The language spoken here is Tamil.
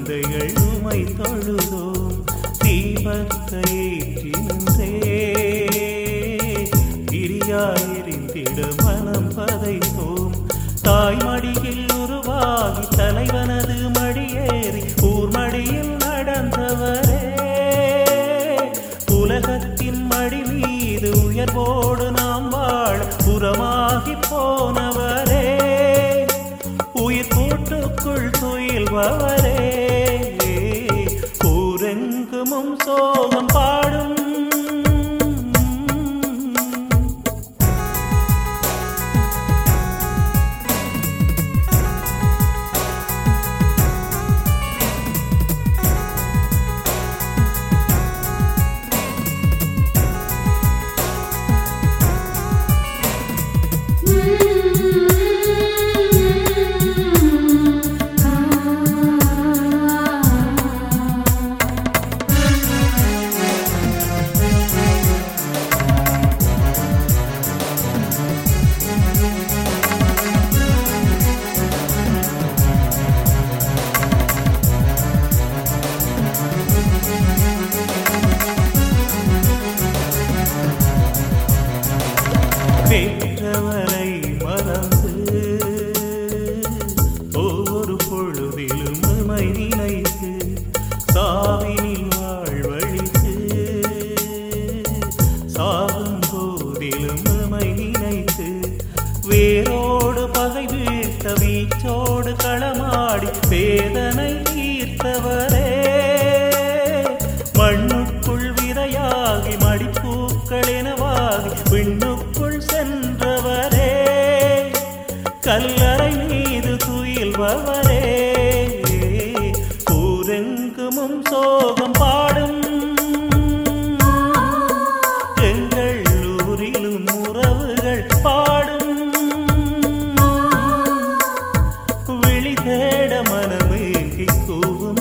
குழந்தைகள் உமை தொழுதோம் தீபத்தை ஏற்றி நின்றே திரியாயிருந்திட மனம் பதைத்தோம் தாய் மடியில் உருவாகி தலைவனது மடியேறி ஊர் மடியில் நடந்தவரே உலகத்தின் மடி மீது உயர்வோடு நாம் வாழ புறமாகி போனவரே உயிர் கூட்டுக்குள் துயில்பவரே ஊரெங்குமும் சோகம் பாடும் பெற்றவரை மறந்து ஒவ்வொரு பொழுதிலும் உமை நினைத்து சாவினில் வாழ்வழித்து சாகும் போதிலும் உமை நினைத்து வேரோடு பகை வீழ்த்த வீச்சோடு களமாடி வேதனை தீர்த்தவரே மண்ணுக்குள் விதையாகி மடிப்பூக்கள் எனவாகி விண்ணுக்குள் சென்றவரே கல்லறை மீது துயில்பவரே ஊரெங்குமும் சோகம் பாடும் எங்கள் ஊரிலும் உறவுகள் பாடும் விழி தேட மனமேங்கி கூவும்